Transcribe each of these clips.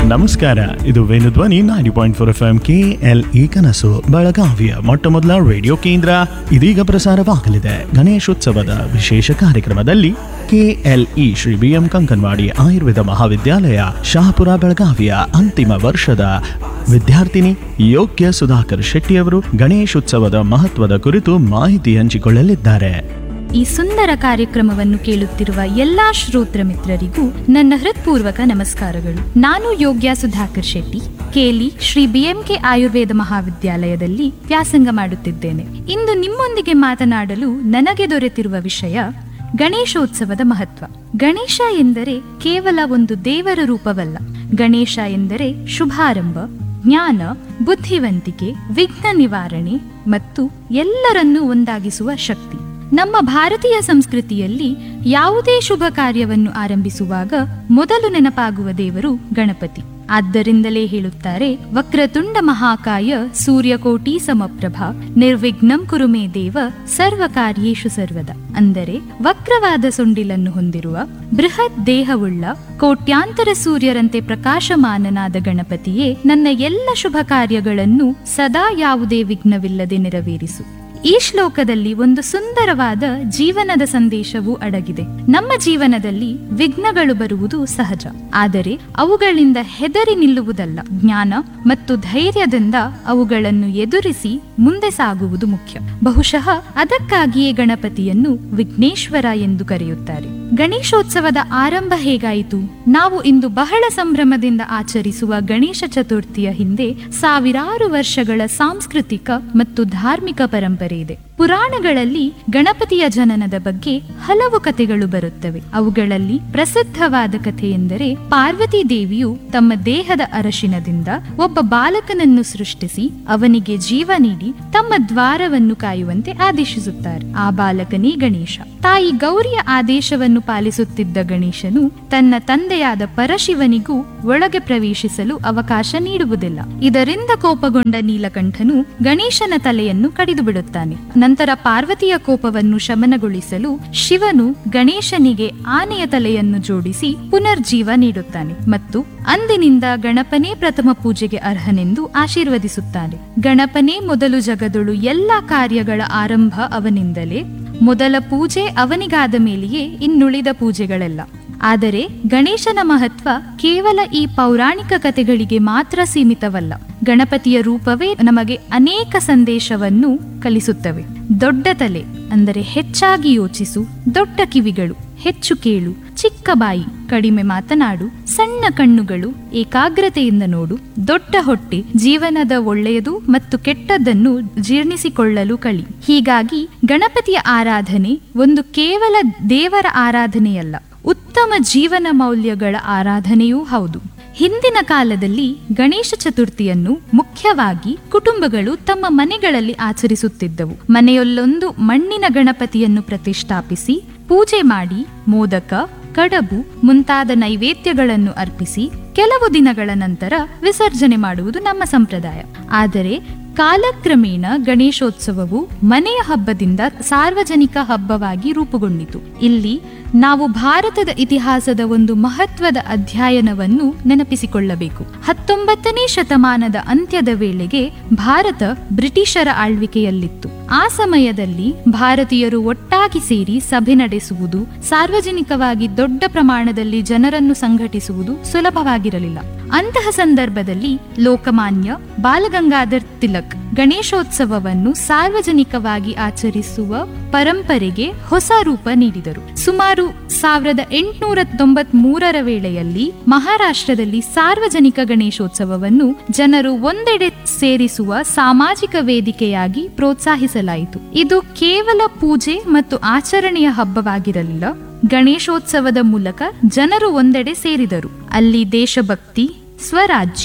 ನಮಸ್ಕಾರ ಇದು Venudhwani ninety point four F M K L E ಕನಸು ಬೆಳಗಾವಿಯ ಮೊಟ್ಟ ಮೊದಲ ರೇಡಿಯೋ ಕೇಂದ್ರ ಇದೀಗ ಪ್ರಸಾರವಾಗಲಿದೆ ಗಣೇಶೋತ್ಸವದ ವಿಶೇಷ ಕಾರ್ಯಕ್ರಮದಲ್ಲಿ KLE Shri B M Kankanwadi Ayurveda ಮಹಾವಿದ್ಯಾಲಯ ಶಹಾಪುರ ಬೆಳಗಾವಿಯ ಅಂತಿಮ ವರ್ಷದ ವಿದ್ಯಾರ್ಥಿನಿ ಯೋಗ್ಯ ಸುಧಾಕರ್ ಶೆಟ್ಟಿಯವರು ಗಣೇಶೋತ್ಸವದ ಮಹತ್ವದ ಕುರಿತು ಮಾಹಿತಿ ಹಂಚಿಕೊಳ್ಳಲಿದ್ದಾರೆ ಈ ಸುಂದರ ಕಾರ್ಯಕ್ರಮವನ್ನು ಕೇಳುತ್ತಿರುವ ಎಲ್ಲಾ ಶ್ರೋತ್ರ ಮಿತ್ರರಿಗೂ ನನ್ನ ಹೃತ್ಪೂರ್ವಕ ನಮಸ್ಕಾರಗಳು ನಾನು ಯೋಗ್ಯ ಸುಧಾಕರ್ ಶೆಟ್ಟಿ ಕೇಲಿ ಶ್ರೀ ಬಿಎಂಕೆ ಆಯುರ್ವೇದ ಮಹಾವಿದ್ಯಾಲಯದಲ್ಲಿ ವ್ಯಾಸಂಗ ಮಾಡುತ್ತಿದ್ದೇನೆ ಇಂದು ನಿಮ್ಮೊಂದಿಗೆ ಮಾತನಾಡಲು ನನಗೆ ದೊರೆತಿರುವ ವಿಷಯ ಗಣೇಶೋತ್ಸವದ ಮಹತ್ವ ಗಣೇಶ ಎಂದರೆ ಕೇವಲ ಒಂದು ದೇವರ ರೂಪವಲ್ಲ ಗಣೇಶ ಎಂದರೆ ಶುಭಾರಂಭ ಜ್ಞಾನ ಬುದ್ಧಿವಂತಿಕೆ ವಿಘ್ನ ನಿವಾರಣೆ ಮತ್ತು ಎಲ್ಲರನ್ನೂ ಒಂದಾಗಿಸುವ ಶಕ್ತಿ ನಮ್ಮ ಭಾರತೀಯ ಸಂಸ್ಕೃತಿಯಲ್ಲಿ ಯಾವುದೇ ಶುಭ ಕಾರ್ಯವನ್ನು ಆರಂಭಿಸುವಾಗ ಮೊದಲು ನೆನಪಾಗುವ ದೇವರು ಗಣಪತಿ ಆದ್ದರಿಂದಲೇ ಹೇಳುತ್ತಾರೆ ವಕ್ರತುಂಡ ಮಹಾಕಾಯ ಸೂರ್ಯಕೋಟಿ ಸಮಪ್ರಭ ನಿರ್ವಿಘ್ನಂ ಕುರುಮೇ ದೇವ ಸರ್ವ ಕಾರ್ಯೇಷು ಸರ್ವದ ಅಂದರೆ ವಕ್ರವಾದ ಸೊಂಡಿಲನ್ನು ಹೊಂದಿರುವ ಬೃಹತ್ ದೇಹವುಳ್ಳ ಕೋಟ್ಯಾಂತರ ಸೂರ್ಯರಂತೆ ಪ್ರಕಾಶಮಾನನಾದ ಗಣಪತಿಯೇ ನನ್ನ ಎಲ್ಲ ಶುಭ ಕಾರ್ಯಗಳನ್ನು ಸದಾ ಯಾವುದೇ ವಿಘ್ನವಿಲ್ಲದೆ ನೆರವೇರಿಸು ಈ ಶ್ಲೋಕದಲ್ಲಿ ಒಂದು ಸುಂದರವಾದ ಜೀವನದ ಸಂದೇಶವೂ ಅಡಗಿದೆ ನಮ್ಮ ಜೀವನದಲ್ಲಿ ವಿಘ್ನಗಳು ಬರುವುದು ಸಹಜ ಆದರೆ ಅವುಗಳಿಂದ ಹೆದರಿ ನಿಲ್ಲುವುದಲ್ಲ ಜ್ಞಾನ ಮತ್ತು ಧೈರ್ಯದಿಂದ ಅವುಗಳನ್ನು ಎದುರಿಸಿ ಮುಂದೆ ಸಾಗುವುದು ಮುಖ್ಯ ಬಹುಶಃ ಅದಕ್ಕಾಗಿಯೇ ಗಣಪತಿಯನ್ನು ವಿಘ್ನೇಶ್ವರ ಎಂದು ಕರೆಯುತ್ತಾರೆ ಗಣೇಶೋತ್ಸವದ ಆರಂಭ ಹೇಗಾಯಿತು ನಾವು ಇಂದು ಬಹಳ ಸಂಭ್ರಮದಿಂದ ಆಚರಿಸುವ ಗಣೇಶ ಚತುರ್ಥಿಯ ಹಿಂದೆ ಸಾವಿರಾರು ವರ್ಷಗಳ ಸಾಂಸ್ಕೃತಿಕ ಮತ್ತು ಧಾರ್ಮಿಕ ಪರಂಪರೆ ಇದೆ ಪುರಾಣಗಳಲ್ಲಿ ಗಣಪತಿಯ ಜನನದ ಬಗ್ಗೆ ಹಲವು ಕಥೆಗಳು ಬರುತ್ತವೆ ಅವುಗಳಲ್ಲಿ ಪ್ರಸಿದ್ಧವಾದ ಕಥೆ ಎಂದರೆ ಪಾರ್ವತಿ ದೇವಿಯು ತಮ್ಮ ದೇಹದ ಅರಶಿನದಿಂದ ಒಬ್ಬ ಬಾಲಕನನ್ನು ಸೃಷ್ಟಿಸಿ ಅವನಿಗೆ ಜೀವ ನೀಡಿ ತಮ್ಮ ದ್ವಾರವನ್ನು ಕಾಯುವಂತೆ ಆದೇಶಿಸುತ್ತಾರೆ ಆ ಬಾಲಕನೇ ಗಣೇಶ ತಾಯಿ ಗೌರಿಯ ಆದೇಶವನ್ನು ಪಾಲಿಸುತ್ತಿದ್ದ ಗಣೇಶನು ತನ್ನ ತಂದೆಯಾದ ಪರಶಿವನಿಗೂ ಒಳಗೆ ಪ್ರವೇಶಿಸಲು ಅವಕಾಶ ನೀಡುವುದಿಲ್ಲ ಇದರಿಂದ ಕೋಪಗೊಂಡ ನೀಲಕಂಠನು ಗಣೇಶನ ತಲೆಯನ್ನು ಕಡಿದು ಬಿಡುತ್ತಾನೆ ನಂತರ ಪಾರ್ವತಿಯ ಕೋಪವನ್ನು ಶಮನಗೊಳಿಸಲು ಶಿವನು ಗಣೇಶನಿಗೆ ಆನೆಯ ತಲೆಯನ್ನು ಜೋಡಿಸಿ ಪುನರ್ಜೀವ ನೀಡುತ್ತಾನೆ ಮತ್ತು ಅಂದಿನಿಂದ ಗಣಪನೇ ಪ್ರಥಮ ಪೂಜೆಗೆ ಅರ್ಹನೆಂದು ಆಶೀರ್ವದಿಸುತ್ತಾನೆ ಗಣಪನೇ ಮೊದಲು ಜಗದೊಳು ಎಲ್ಲ ಕಾರ್ಯಗಳ ಆರಂಭ ಅವನಿಂದಲೇ ಮೊದಲ ಪೂಜೆ ಅವನಿಗಾದ ಮೇಲೆಯೇ ಇನ್ನುಳಿದ ಪೂಜೆಗಳೆಲ್ಲ ಆದರೆ ಗಣೇಶನ ಮಹತ್ವ ಕೇವಲ ಈ ಪೌರಾಣಿಕ ಕಥೆಗಳಿಗೆ ಮಾತ್ರ ಸೀಮಿತವಲ್ಲ ಗಣಪತಿಯ ರೂಪವೇ ನಮಗೆ ಅನೇಕ ಸಂದೇಶವನ್ನು ಕಲಿಸುತ್ತವೆ ದೊಡ್ಡ ತಲೆ ಅಂದರೆ ಹೆಚ್ಚಾಗಿ ಯೋಚಿಸು ದೊಡ್ಡ ಕಿವಿಗಳು ಹೆಚ್ಚು ಕೇಳು ಚಿಕ್ಕ ಬಾಯಿ ಕಡಿಮೆ ಮಾತನಾಡು ಸಣ್ಣ ಕಣ್ಣುಗಳು ಏಕಾಗ್ರತೆಯಿಂದ ನೋಡು ದೊಡ್ಡ ಹೊಟ್ಟೆ ಜೀವನದ ಒಳ್ಳೆಯದು ಮತ್ತು ಕೆಟ್ಟದ್ದನ್ನು ಜೀರ್ಣಿಸಿಕೊಳ್ಳಲು ಕಲಿ ಹೀಗಾಗಿ ಗಣಪತಿಯ ಆರಾಧನೆ ಒಂದು ಕೇವಲ ದೇವರ ಆರಾಧನೆಯಲ್ಲ ಉತ್ತಮ ಜೀವನ ಮೌಲ್ಯಗಳ ಆರಾಧನೆಯೂ ಹೌದು ಹಿಂದಿನ ಕಾಲದಲ್ಲಿ ಗಣೇಶ ಚತುರ್ಥಿಯನ್ನು ಮುಖ್ಯವಾಗಿ ಕುಟುಂಬಗಳು ತಮ್ಮ ಮನೆಗಳಲ್ಲಿ ಆಚರಿಸುತ್ತಿದ್ದವು ಮನೆಯಲ್ಲೊಂದು ಮಣ್ಣಿನ ಗಣಪತಿಯನ್ನು ಪ್ರತಿಷ್ಠಾಪಿಸಿ ಪೂಜೆ ಮಾಡಿ ಮೋದಕ ಕಡಬು ಮುಂತಾದ ನೈವೇದ್ಯಗಳನ್ನು ಅರ್ಪಿಸಿ ಕೆಲವು ದಿನಗಳ ನಂತರ ವಿಸರ್ಜನೆ ಮಾಡುವುದು ನಮ್ಮ ಸಂಪ್ರದಾಯ ಆದರೆ ಕಾಲಕ್ರಮೇಣ ಗಣೇಶೋತ್ಸವವು ಮನೆಯ ಹಬ್ಬದಿಂದ ಸಾರ್ವಜನಿಕ ಹಬ್ಬವಾಗಿ ರೂಪುಗೊಂಡಿತು ಇಲ್ಲಿ ನಾವು ಭಾರತದ ಇತಿಹಾಸದ ಒಂದು ಮಹತ್ವದ ಅಧ್ಯಯನವನ್ನು ನೆನಪಿಸಿಕೊಳ್ಳಬೇಕು ಹತ್ತೊಂಬತ್ತನೇ ಶತಮಾನದ ಅಂತ್ಯದ ವೇಳೆಗೆ ಭಾರತ ಬ್ರಿಟಿಷರ ಆಳ್ವಿಕೆಯಲ್ಲಿತ್ತು ಆ ಸಮಯದಲ್ಲಿ ಭಾರತೀಯರು ಒಟ್ಟಾಗಿ ಸೇರಿ ಸಭೆ ನಡೆಸುವುದು ಸಾರ್ವಜನಿಕವಾಗಿ ದೊಡ್ಡ ಪ್ರಮಾಣದಲ್ಲಿ ಜನರನ್ನು ಸಂಘಟಿಸುವುದು ಸುಲಭವಾಗಿರಲಿಲ್ಲ ಅಂತಹ ಸಂದರ್ಭದಲ್ಲಿ ಲೋಕಮಾನ್ಯ ಬಾಲಗಂಗಾಧರ್ ತಿಲಕ್ ಗಣೇಶೋತ್ಸವವನ್ನು ಸಾರ್ವಜನಿಕವಾಗಿ ಆಚರಿಸುವ ಪರಂಪರೆಗೆ ಹೊಸ ರೂಪ ನೀಡಿದರು ಸುಮಾರು ಸಾವಿರದ ಎಂಟುನೂರ ತೊಂಬತ್ ಮೂರರ ವೇಳೆಯಲ್ಲಿ ಮಹಾರಾಷ್ಟ್ರದಲ್ಲಿ ಸಾರ್ವಜನಿಕ ಗಣೇಶೋತ್ಸವವನ್ನು ಜನರು ಒಂದೆಡೆ ಸೇರಿಸುವ ಸಾಮಾಜಿಕ ವೇದಿಕೆಯಾಗಿ ಪ್ರೋತ್ಸಾಹಿಸಲಾಯಿತು ಇದು ಕೇವಲ ಪೂಜೆ ಮತ್ತು ಆಚರಣೆಯ ಹಬ್ಬವಾಗಿರಲಿಲ್ಲ ಗಣೇಶೋತ್ಸವದ ಮೂಲಕ ಜನರು ಒಂದೆಡೆ ಸೇರಿದರು ಅಲ್ಲಿ ದೇಶಭಕ್ತಿ ಸ್ವರಾಜ್ಯ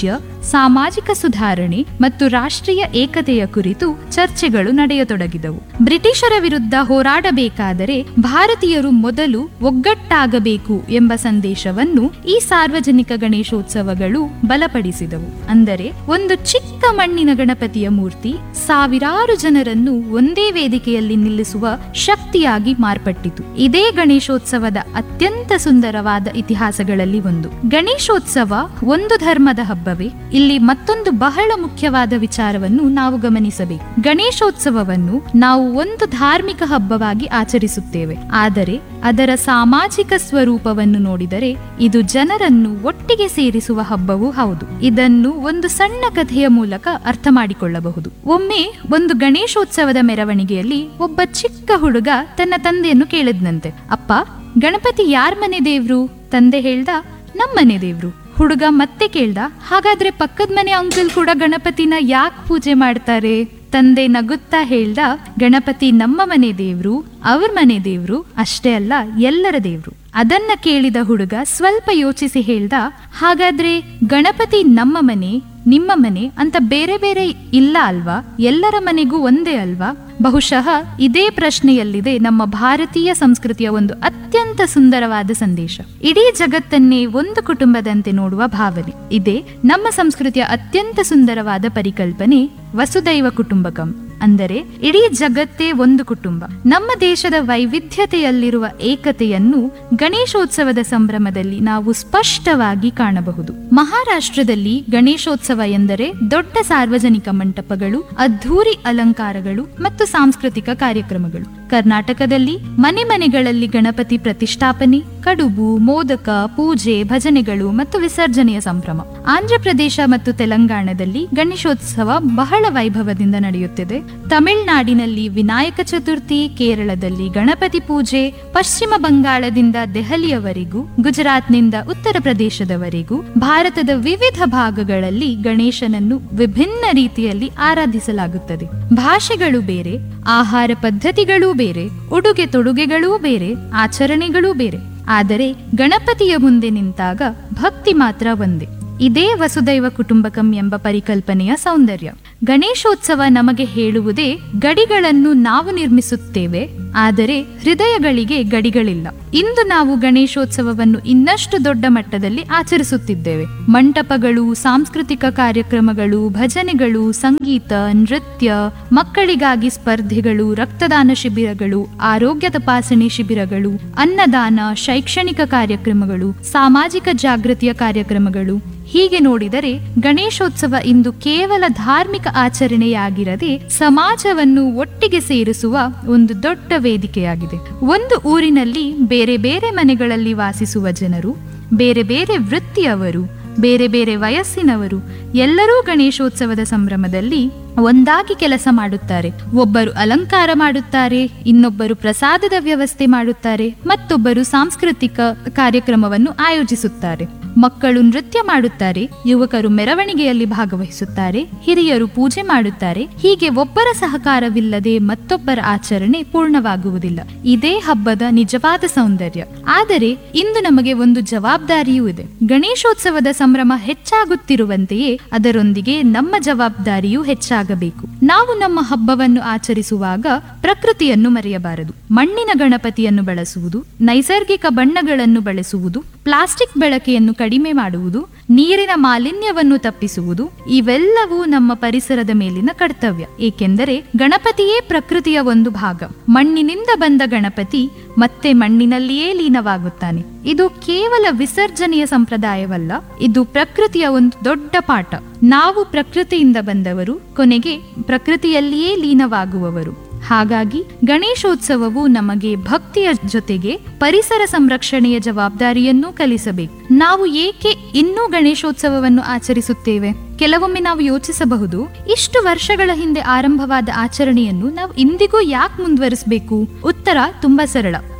ಸಾಮಾಜಿಕ ಸುಧಾರಣೆ ಮತ್ತು ರಾಷ್ಟ್ರೀಯ ಏಕತೆಯ ಕುರಿತು ಚರ್ಚೆಗಳು ನಡೆಯತೊಡಗಿದವು ಬ್ರಿಟಿಷರ ವಿರುದ್ಧ ಹೋರಾಡಬೇಕಾದರೆ ಭಾರತೀಯರು ಮೊದಲು ಒಗ್ಗಟ್ಟಾಗಬೇಕು ಎಂಬ ಸಂದೇಶವನ್ನು ಈ ಸಾರ್ವಜನಿಕ ಗಣೇಶೋತ್ಸವಗಳು ಬಲಪಡಿಸಿದವು ಅಂದರೆ ಒಂದು ಚಿಕ್ಕ ಮಣ್ಣಿನ ಗಣಪತಿಯ ಮೂರ್ತಿ ಸಾವಿರಾರು ಜನರನ್ನು ಒಂದೇ ವೇದಿಕೆಯಲ್ಲಿ ನಿಲ್ಲಿಸುವ ಶಕ್ತಿಯಾಗಿ ಮಾರ್ಪಟ್ಟಿತು ಇದೇ ಗಣೇಶೋತ್ಸವದ ಅತ್ಯಂತ ಸುಂದರವಾದ ಇತಿಹಾಸಗಳಲ್ಲಿ ಒಂದು ಗಣೇಶೋತ್ಸವ ಒಂದು ಧರ್ಮದ ಹಬ್ಬವೇ ಇಲ್ಲಿ ಮತ್ತೊಂದು ಬಹಳ ಮುಖ್ಯವಾದ ವಿಚಾರವನ್ನು ನಾವು ಗಮನಿಸಬೇಕು ಗಣೇಶೋತ್ಸವವನ್ನು ನಾವು ಒಂದು ಧಾರ್ಮಿಕ ಹಬ್ಬವಾಗಿ ಆಚರಿಸುತ್ತೇವೆ ಆದರೆ ಅದರ ಸಾಮಾಜಿಕ ಸ್ವರೂಪವನ್ನು ನೋಡಿದರೆ ಇದು ಜನರನ್ನು ಒಟ್ಟಿಗೆ ಸೇರಿಸುವ ಹಬ್ಬವೂ ಹೌದು ಇದನ್ನು ಒಂದು ಸಣ್ಣ ಕಥೆಯ ಮೂಲಕ ಅರ್ಥ ಮಾಡಿಕೊಳ್ಳಬಹುದು ಒಮ್ಮೆ ಒಂದು ಗಣೇಶೋತ್ಸವದ ಮೆರವಣಿಗೆಯಲ್ಲಿ ಒಬ್ಬ ಚಿಕ್ಕ ಹುಡುಗ ತನ್ನ ತಂದೆಯನ್ನು ಕೇಳಿದ್ನಂತೆ ಅಪ್ಪ ಗಣಪತಿ ಯಾರ್ ಮನೆ ದೇವ್ರು ತಂದೆ ಹೇಳ್ದ ನಮ್ಮನೆ ದೇವ್ರು ಹುಡುಗ ಮತ್ತೆ ಕೇಳ್ದ ಹಾಗಾದ್ರೆ ಪಕ್ಕದ ಮನೆ ಅಂಕಲ್ ಕೂಡ ಗಣಪತಿನ ಯಾಕೆ ಪೂಜೆ ಮಾಡ್ತಾರೆ ತಂದೆ ನಗುತ್ತಾ ಹೇಳ್ದ ಗಣಪತಿ ನಮ್ಮ ಮನೆ ದೇವ್ರು ಅವ್ರ ಮನೆ ದೇವ್ರು ಅಷ್ಟೇ ಅಲ್ಲ ಎಲ್ಲರ ದೇವ್ರು ಅದನ್ನ ಕೇಳಿದ ಹುಡುಗ ಸ್ವಲ್ಪ ಯೋಚಿಸಿ ಹೇಳ್ದ ಹಾಗಾದ್ರೆ ಗಣಪತಿ ನಮ್ಮ ಮನೆ ನಿಮ್ಮ ಮನೆ ಅಂತ ಬೇರೆ ಬೇರೆ ಇಲ್ಲ ಅಲ್ವಾ ಎಲ್ಲರ ಮನೆಗೂ ಒಂದೇ ಅಲ್ವಾ ಬಹುಶಃ ಇದೇ ಪ್ರಶ್ನೆಯಲ್ಲಿದೆ ನಮ್ಮ ಭಾರತೀಯ ಸಂಸ್ಕೃತಿಯ ಒಂದು ಅತ್ಯಂತ ಸುಂದರವಾದ ಸಂದೇಶ ಇಡೀ ಜಗತ್ತನ್ನೇ ಒಂದು ಕುಟುಂಬದಂತೆ ನೋಡುವ ಭಾವನೆ ಇದೇ ನಮ್ಮ ಸಂಸ್ಕೃತಿಯ ಅತ್ಯಂತ ಸುಂದರವಾದ ಪರಿಕಲ್ಪನೆ ವಸುದೈವ ಕುಟುಂಬಕಂ ಅಂದರೆ ಇಡೀ ಜಗತ್ತೇ ಒಂದು ಕುಟುಂಬ ನಮ್ಮ ದೇಶದ ವೈವಿಧ್ಯತೆಯಲ್ಲಿರುವ ಏಕತೆಯನ್ನು ಗಣೇಶೋತ್ಸವದ ಸಂಭ್ರಮದಲ್ಲಿ ನಾವು ಸ್ಪಷ್ಟವಾಗಿ ಕಾಣಬಹುದು ಮಹಾರಾಷ್ಟ್ರದಲ್ಲಿ ಗಣೇಶೋತ್ಸವ ಎಂದರೆ ದೊಡ್ಡ ಸಾರ್ವಜನಿಕ ಮಂಟಪಗಳು ಅದ್ಧೂರಿ ಅಲಂಕಾರಗಳು ಮತ್ತು ಸಾಂಸ್ಕೃತಿಕ ಕಾರ್ಯಕ್ರಮಗಳು ಕರ್ನಾಟಕದಲ್ಲಿ ಮನೆ ಮನೆಗಳಲ್ಲಿ ಗಣಪತಿ ಪ್ರತಿಷ್ಠಾಪನೆ ಕಡುಬು ಮೋದಕ ಪೂಜೆ ಭಜನೆಗಳು ಮತ್ತು ವಿಸರ್ಜನೆಯ ಸಂಭ್ರಮ ಆಂಧ್ರಪ್ರದೇಶ ಮತ್ತು ತೆಲಂಗಾಣದಲ್ಲಿ ಗಣೇಶೋತ್ಸವ ಬಹಳ ವೈಭವದಿಂದ ನಡೆಯುತ್ತಿದೆ ತಮಿಳುನಾಡಿನಲ್ಲಿ ವಿನಾಯಕ ಚತುರ್ಥಿ ಕೇರಳದಲ್ಲಿ ಗಣಪತಿ ಪೂಜೆ ಪಶ್ಚಿಮ ಬಂಗಾಳದಿಂದ ದೆಹಲಿಯವರೆಗೂ ಗುಜರಾತ್ನಿಂದ ಉತ್ತರ ಪ್ರದೇಶದವರೆಗೂ ಭಾರತದ ವಿವಿಧ ಭಾಗಗಳಲ್ಲಿ ಗಣೇಶನನ್ನು ವಿಭಿನ್ನ ರೀತಿಯಲ್ಲಿ ಆರಾಧಿಸಲಾಗುತ್ತದೆ ಭಾಷೆಗಳು ಬೇರೆ ಆಹಾರ ಪದ್ಧತಿಗಳೂ ಬೇರೆ ಉಡುಗೆ ತೊಡುಗೆಗಳೂ ಬೇರೆ ಆಚರಣೆಗಳೂ ಬೇರೆ ಆದರೆ ಗಣಪತಿಯ ಮುಂದೆ ನಿಂತಾಗ ಭಕ್ತಿ ಮಾತ್ರ ಒಂದೇ ಇದೇ ವಸುದೈವ ಕುಟುಂಬಕಂ ಎಂಬ ಪರಿಕಲ್ಪನೆಯ ಸೌಂದರ್ಯ ಗಣೇಶೋತ್ಸವ ನಮಗೆ ಹೇಳುವುದೇ ಗಡಿಗಳನ್ನು ನಾವು ನಿರ್ಮಿಸುತ್ತೇವೆ ಆದರೆ ಹೃದಯಗಳಿಗೆ ಗಡಿಗಳಿಲ್ಲ ಇಂದು ನಾವು ಗಣೇಶೋತ್ಸವವನ್ನು ಇನ್ನಷ್ಟು ದೊಡ್ಡ ಮಟ್ಟದಲ್ಲಿ ಆಚರಿಸುತ್ತಿದ್ದೇವೆ ಮಂಟಪಗಳು ಸಾಂಸ್ಕೃತಿಕ ಕಾರ್ಯಕ್ರಮಗಳು ಭಜನೆಗಳು ಸಂಗೀತ ನೃತ್ಯ ಮಕ್ಕಳಿಗಾಗಿ ಸ್ಪರ್ಧೆಗಳು ರಕ್ತದಾನ ಶಿಬಿರಗಳು ಆರೋಗ್ಯ ತಪಾಸಣೆ ಶಿಬಿರಗಳು ಅನ್ನದಾನ ಶೈಕ್ಷಣಿಕ ಕಾರ್ಯಕ್ರಮಗಳು ಸಾಮಾಜಿಕ ಜಾಗೃತಿಯ ಕಾರ್ಯಕ್ರಮಗಳು ಹೀಗೆ ನೋಡಿದರೆ ಗಣೇಶೋತ್ಸವ ಇಂದು ಕೇವಲ ಧಾರ್ಮಿಕ ಆಚರಣೆಯಾಗಿರದೆ ಸಮಾಜವನ್ನು ಒಟ್ಟಿಗೆ ಸೇರಿಸುವ ಒಂದು ದೊಡ್ಡ ವೇದಿಕೆಯಾಗಿದೆ ಒಂದು ಊರಿನಲ್ಲಿ ಬೇರೆ ಬೇರೆ ಮನೆಗಳಲ್ಲಿ ವಾಸಿಸುವ ಜನರು ಬೇರೆ ಬೇರೆ ವೃತ್ತಿಯವರು ಬೇರೆ ಬೇರೆ ವಯಸ್ಸಿನವರು ಎಲ್ಲರೂ ಗಣೇಶೋತ್ಸವದ ಸಂಭ್ರಮದಲ್ಲಿ ಒಂದಾಗಿ ಕೆಲಸ ಮಾಡುತ್ತಾರೆ ಒಬ್ಬರು ಅಲಂಕಾರ ಮಾಡುತ್ತಾರೆ ಇನ್ನೊಬ್ಬರು ಪ್ರಸಾದದ ವ್ಯವಸ್ಥೆ ಮಾಡುತ್ತಾರೆ ಮತ್ತೊಬ್ಬರು ಸಾಂಸ್ಕೃತಿಕ ಕಾರ್ಯಕ್ರಮವನ್ನು ಆಯೋಜಿಸುತ್ತಾರೆ ಮಕ್ಕಳು ನೃತ್ಯ ಮಾಡುತ್ತಾರೆ ಯುವಕರು ಮೆರವಣಿಗೆಯಲ್ಲಿ ಭಾಗವಹಿಸುತ್ತಾರೆ ಹಿರಿಯರು ಪೂಜೆ ಮಾಡುತ್ತಾರೆ ಹೀಗೆ ಒಬ್ಬರ ಸಹಕಾರವಿಲ್ಲದೆ ಮತ್ತೊಬ್ಬರ ಆಚರಣೆ ಪೂರ್ಣವಾಗುವುದಿಲ್ಲ ಇದೇ ಹಬ್ಬದ ನಿಜವಾದ ಸೌಂದರ್ಯ ಆದರೆ ಇಂದು ನಮಗೆ ಒಂದು ಜವಾಬ್ದಾರಿಯೂ ಇದೆ ಗಣೇಶೋತ್ಸವದ ಸಂಭ್ರಮ ಹೆಚ್ಚಾಗುತ್ತಿರುವಂತೆಯೇ ಅದರೊಂದಿಗೆ ನಮ್ಮ ಜವಾಬ್ದಾರಿಯೂ ಹೆಚ್ಚಾಗಬೇಕು ನಾವು ನಮ್ಮ ಹಬ್ಬವನ್ನು ಆಚರಿಸುವಾಗ ಪ್ರಕೃತಿಯನ್ನು ಮರೆಯಬಾರದು ಮಣ್ಣಿನ ಗಣಪತಿಯನ್ನು ಬಳಸುವುದು ನೈಸರ್ಗಿಕ ಬಣ್ಣಗಳನ್ನು ಬಳಸುವುದು ಪ್ಲಾಸ್ಟಿಕ್ ಬಳಕೆಯನ್ನು ಕಡಿಮೆ ಮಾಡುವುದು ನೀರಿನ ಮಾಲಿನ್ಯವನ್ನು ತಪ್ಪಿಸುವುದು ಇವೆಲ್ಲವೂ ನಮ್ಮ ಪರಿಸರದ ಮೇಲಿನ ಕರ್ತವ್ಯ ಏಕೆಂದರೆ ಗಣಪತಿಯೇ ಪ್ರಕೃತಿಯ ಒಂದು ಭಾಗ ಮಣ್ಣಿನಿಂದ ಬಂದ ಗಣಪತಿ ಮತ್ತೆ ಮಣ್ಣಿನಲ್ಲಿಯೇ ಲೀನವಾಗುತ್ತಾನೆ ಇದು ಕೇವಲ ವಿಸರ್ಜನೆಯ ಸಂಪ್ರದಾಯವಲ್ಲ ಇದು ಪ್ರಕೃತಿಯ ಒಂದು ದೊಡ್ಡ ಪಾಠ ನಾವು ಪ್ರಕೃತಿಯಿಂದ ಬಂದವರು ಕೊನೆಗೆ ಪ್ರಕೃತಿಯಲ್ಲಿಯೇ ಲೀನವಾಗುವವರು ಹಾಗಾಗಿ ಗಣೇಶೋತ್ಸವವು ನಮಗೆ ಭಕ್ತಿಯ ಜೊತೆಗೆ ಪರಿಸರ ಸಂರಕ್ಷಣೆಯ ಜವಾಬ್ದಾರಿಯನ್ನೂ ಕಲಿಸಬೇಕು ನಾವು ಏಕೆ ಇನ್ನೂ ಗಣೇಶೋತ್ಸವವನ್ನು ಆಚರಿಸುತ್ತೇವೆ ಕೆಲವೊಮ್ಮೆ ನಾವು ಯೋಚಿಸಬಹುದು ಇಷ್ಟು ವರ್ಷಗಳ ಹಿಂದೆ ಆರಂಭವಾದ ಆಚರಣೆಯನ್ನು ನಾವು ಇಂದಿಗೂ ಯಾಕೆ ಮುಂದುವರಿಸಬೇಕು ಉತ್ತರ ತುಂಬಾ ಸರಳ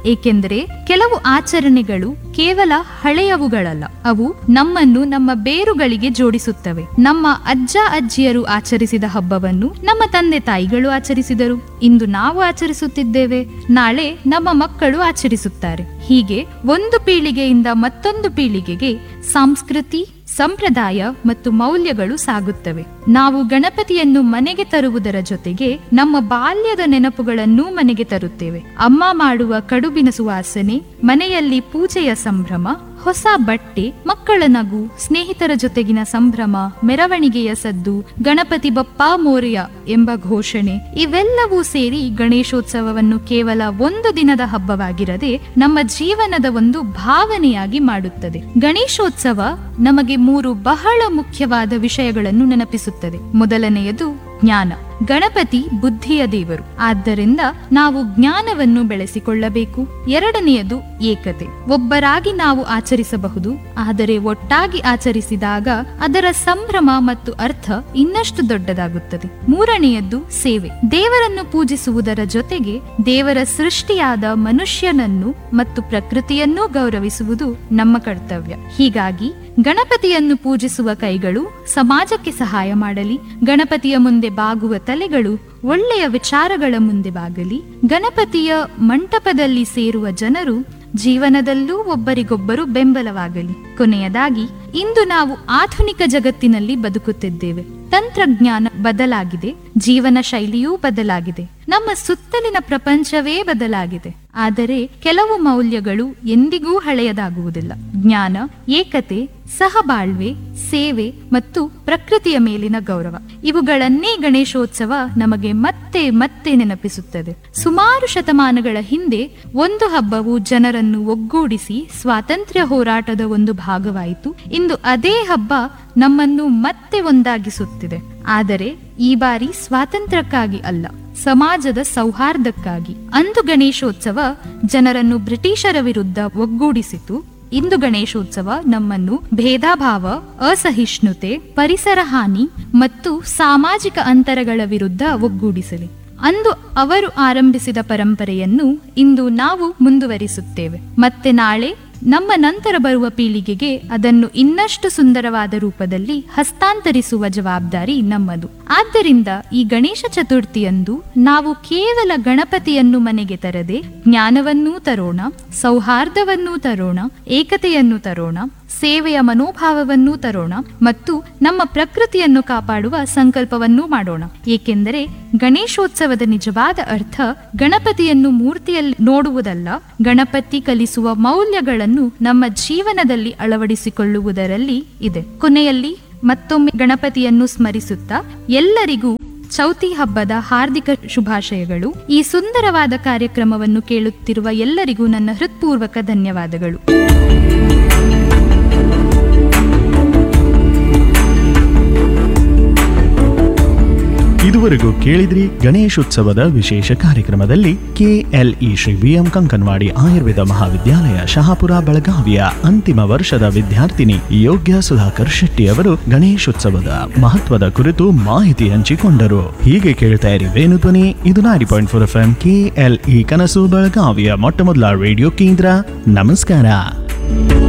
ಏಕೆಂದರೆ ಕೆಲವು ಆಚರಣೆಗಳು ಕೇವಲ ಹಳೆಯವುಗಳಲ್ಲ ಅವು ನಮ್ಮನ್ನು ನಮ್ಮ ಬೇರುಗಳಿಗೆ ಜೋಡಿಸುತ್ತವೆ ನಮ್ಮ ಅಜ್ಜ ಅಜ್ಜಿಯರು ಆಚರಿಸಿದ ಹಬ್ಬವನ್ನು ನಮ್ಮ ತಂದೆ ತಾಯಿಗಳು ಆಚರಿಸಿದರು ಇಂದು ನಾವು ಆಚರಿಸುತ್ತಿದ್ದೇವೆ ನಾಳೆ ನಮ್ಮ ಮಕ್ಕಳು ಆಚರಿಸುತ್ತಾರೆ ಹೀಗೆ ಒಂದು ಪೀಳಿಗೆಯಿಂದ ಮತ್ತೊಂದು ಪೀಳಿಗೆಗೆ ಸಂಸ್ಕೃತಿ ಸಂಪ್ರದಾಯ ಮತ್ತು ಮೌಲ್ಯಗಳು ಸಾಗುತ್ತವೆ ನಾವು ಗಣಪತಿಯನ್ನು ಮನೆಗೆ ತರುವುದರ ಜೊತೆಗೆ ನಮ್ಮ ಬಾಲ್ಯದ ನೆನಪುಗಳನ್ನೂ ಮನೆಗೆ ತರುತ್ತೇವೆ ಅಮ್ಮ ಮಾಡುವ ಕಡುಬಿನ ಸುವಾಸನೆ ಮನೆಯಲ್ಲಿ ಪೂಜೆಯ ಸಂಭ್ರಮ ಹೊಸ ಬಟ್ಟೆ ಮಕ್ಕಳ ನಗು ಸ್ನೇಹಿತರ ಜೊತೆಗಿನ ಸಂಭ್ರಮ ಮೆರವಣಿಗೆಯ ಸದ್ದು ಗಣಪತಿ ಬಪ್ಪ ಮೋರ್ಯ ಎಂಬ ಘೋಷಣೆ ಇವೆಲ್ಲವೂ ಸೇರಿ ಗಣೇಶೋತ್ಸವವನ್ನು ಕೇವಲ ಒಂದು ದಿನದ ಹಬ್ಬವಾಗಿರದೆ ನಮ್ಮ ಜೀವನದ ಒಂದು ಭಾವನೆಯಾಗಿ ಮಾಡುತ್ತದೆ ಗಣೇಶೋತ್ಸವ ನಮಗೆ ಮೂರು ಬಹಳ ಮುಖ್ಯವಾದ ವಿಷಯಗಳನ್ನು ನೆನಪಿಸುತ್ತದೆ ಮೊದಲನೆಯದು ಜ್ಞಾನ ಗಣಪತಿ ಬುದ್ಧಿಯ ದೇವರು ಆದ್ದರಿಂದ ನಾವು ಜ್ಞಾನವನ್ನು ಬೆಳೆಸಿಕೊಳ್ಳಬೇಕು ಎರಡನೆಯದು ಏಕತೆ ಒಬ್ಬರಾಗಿ ನಾವು ಆಚರಿಸಬಹುದು ಆದರೆ ಒಟ್ಟಾಗಿ ಆಚರಿಸಿದಾಗ ಅದರ ಸಂಭ್ರಮ ಮತ್ತು ಅರ್ಥ ಇನ್ನಷ್ಟು ದೊಡ್ಡದಾಗುತ್ತದೆ ಮೂರನೆಯದ್ದು ಸೇವೆ ದೇವರನ್ನು ಪೂಜಿಸುವುದರ ಜೊತೆಗೆ ದೇವರ ಸೃಷ್ಟಿಯಾದ ಮನುಷ್ಯನನ್ನು ಮತ್ತು ಪ್ರಕೃತಿಯನ್ನೂ ಗೌರವಿಸುವುದು ನಮ್ಮ ಕರ್ತವ್ಯ ಹೀಗಾಗಿ ಗಣಪತಿಯನ್ನು ಪೂಜಿಸುವ ಕೈಗಳು ಸಮಾಜಕ್ಕೆ ಸಹಾಯ ಮಾಡಲಿ ಗಣಪತಿಯ ಮುಂದೆ ಬಾಗುವ ತಲೆಗಳು ಒಳ್ಳೆಯ ವಿಚಾರಗಳ ಮುಂದೆ ಬಾಗಲಿ ಗಣಪತಿಯ ಮಂಟಪದಲ್ಲಿ ಸೇರುವ ಜನರು ಜೀವನದಲ್ಲೂ ಒಬ್ಬರಿಗೊಬ್ಬರು ಬೆಂಬಲವಾಗಲಿ ಕೊನೆಯದಾಗಿ ಇಂದು ನಾವು ಆಧುನಿಕ ಜಗತ್ತಿನಲ್ಲಿ ಬದುಕುತ್ತಿದ್ದೇವೆ ತಂತ್ರಜ್ಞಾನ ಬದಲಾಗಿದೆ ಜೀವನ ಶೈಲಿಯೂ ಬದಲಾಗಿದೆ ನಮ್ಮ ಸುತ್ತಲಿನ ಪ್ರಪಂಚವೇ ಬದಲಾಗಿದೆ ಆದರೆ ಕೆಲವು ಮೌಲ್ಯಗಳು ಎಂದಿಗೂ ಹಳೆಯದಾಗುವುದಿಲ್ಲ ಜ್ಞಾನ ಏಕತೆ ಸಹಬಾಳ್ವೆ ಸೇವೆ ಮತ್ತು ಪ್ರಕೃತಿಯ ಮೇಲಿನ ಗೌರವ ಇವುಗಳನ್ನೇ ಗಣೇಶೋತ್ಸವ ನಮಗೆ ಮತ್ತೆ ಮತ್ತೆ ನೆನಪಿಸುತ್ತದೆ ಸುಮಾರು ಶತಮಾನಗಳ ಹಿಂದೆ ಒಂದು ಹಬ್ಬವು ಜನರನ್ನು ಒಗ್ಗೂಡಿಸಿ ಸ್ವಾತಂತ್ರ್ಯ ಹೋರಾಟದ ಒಂದು ಭಾಗವಾಯಿತು ಇಂದು ಅದೇ ಹಬ್ಬ ನಮ್ಮನ್ನು ಮತ್ತೆ ಒಂದಾಗಿಸುತ್ತಿದೆ ಆದರೆ ಈ ಬಾರಿ ಸ್ವಾತಂತ್ರ್ಯಕ್ಕಾಗಿ ಅಲ್ಲ ಸಮಾಜದ ಸೌಹಾರ್ದಕ್ಕಾಗಿ ಅಂದು ಗಣೇಶೋತ್ಸವ ಜನರನ್ನು ಬ್ರಿಟಿಷರ ವಿರುದ್ಧ ಒಗ್ಗೂಡಿಸಿತು ಇಂದು ಗಣೇಶೋತ್ಸವ ನಮ್ಮನ್ನು ಭೇದಾಭಾವ ಅಸಹಿಷ್ಣುತೆ ಪರಿಸರ ಹಾನಿ ಮತ್ತು ಸಾಮಾಜಿಕ ಅಂತರಗಳ ವಿರುದ್ಧ ಒಗ್ಗೂಡಿಸಲಿ ಅಂದು ಅವರು ಆರಂಭಿಸಿದ ಪರಂಪರೆಯನ್ನು ಇಂದು ನಾವು ಮುಂದುವರಿಸುತ್ತೇವೆ ಮತ್ತೆ ನಾಳೆ ನಮ್ಮ ನಂತರ ಬರುವ ಪೀಳಿಗೆಗೆ ಅದನ್ನು ಇನ್ನಷ್ಟು ಸುಂದರವಾದ ರೂಪದಲ್ಲಿ ಹಸ್ತಾಂತರಿಸುವ ಜವಾಬ್ದಾರಿ ನಮ್ಮದು ಆದ್ದರಿಂದ ಈ ಗಣೇಶ ಚತುರ್ಥಿಯಂದು ನಾವು ಕೇವಲ ಗಣಪತಿಯನ್ನು ಮನೆಗೆ ತರದೆ ಜ್ಞಾನವನ್ನೂ ತರೋಣ ಸೌಹಾರ್ದವನ್ನೂ ತರೋಣ ಏಕತೆಯನ್ನು ತರೋಣ ಸೇವೆಯ ಮನೋಭಾವವನ್ನೂ ತರೋಣ ಮತ್ತು ನಮ್ಮ ಪ್ರಕೃತಿಯನ್ನು ಕಾಪಾಡುವ ಸಂಕಲ್ಪವನ್ನೂ ಮಾಡೋಣ ಏಕೆಂದರೆ ಗಣೇಶೋತ್ಸವದ ನಿಜವಾದ ಅರ್ಥ ಗಣಪತಿಯನ್ನು ಮೂರ್ತಿಯಲ್ಲಿ ನೋಡುವುದಲ್ಲ ಗಣಪತಿ ಕಲಿಸುವ ಮೌಲ್ಯಗಳನ್ನು ನಮ್ಮ ಜೀವನದಲ್ಲಿ ಅಳವಡಿಸಿಕೊಳ್ಳುವುದರಲ್ಲಿ ಇದೆ ಕೊನೆಯಲ್ಲಿ ಮತ್ತೊಮ್ಮೆ ಗಣಪತಿಯನ್ನು ಸ್ಮರಿಸುತ್ತಾ ಎಲ್ಲರಿಗೂ ಚೌತಿ ಹಬ್ಬದ ಹಾರ್ದಿಕ ಶುಭಾಶಯಗಳು ಈ ಸುಂದರವಾದ ಕಾರ್ಯಕ್ರಮವನ್ನು ಕೇಳುತ್ತಿರುವ ಎಲ್ಲರಿಗೂ ನನ್ನ ಹೃತ್ಪೂರ್ವಕ ಧನ್ಯವಾದಗಳು ಇದುವರೆಗೂ ಕೇಳಿದ್ರಿ ಗಣೇಶೋತ್ಸವದ ವಿಶೇಷ ಕಾರ್ಯಕ್ರಮದಲ್ಲಿ ಕೆಎಲ್ಇ ಶ್ರೀ ಬಿಎಂ ಕಂಕನ್ವಾಡಿ ಆಯುರ್ವೇದ ಮಹಾವಿದ್ಯಾಲಯ ಶಹಾಪುರ ಬೆಳಗಾವಿಯ ಅಂತಿಮ ವರ್ಷದ ವಿದ್ಯಾರ್ಥಿನಿ ಯೋಗ್ಯ ಸುಧಾಕರ್ ಶೆಟ್ಟಿ ಅವರು ಗಣೇಶೋತ್ಸವದ ಮಹತ್ವದ ಕುರಿತು ಮಾಹಿತಿ ಹಂಚಿಕೊಂಡರು ಹೀಗೆ ಕೇಳ್ತಾ ಇರಿ ವೇಣುಧ್ವನಿ ಇದು ನಾರಿ point four F M KLE ಕನಸು ಬೆಳಗಾವಿಯ ಮೊಟ್ಟ ಮೊದಲ ರೇಡಿಯೋ ಕೇಂದ್ರ ನಮಸ್ಕಾರ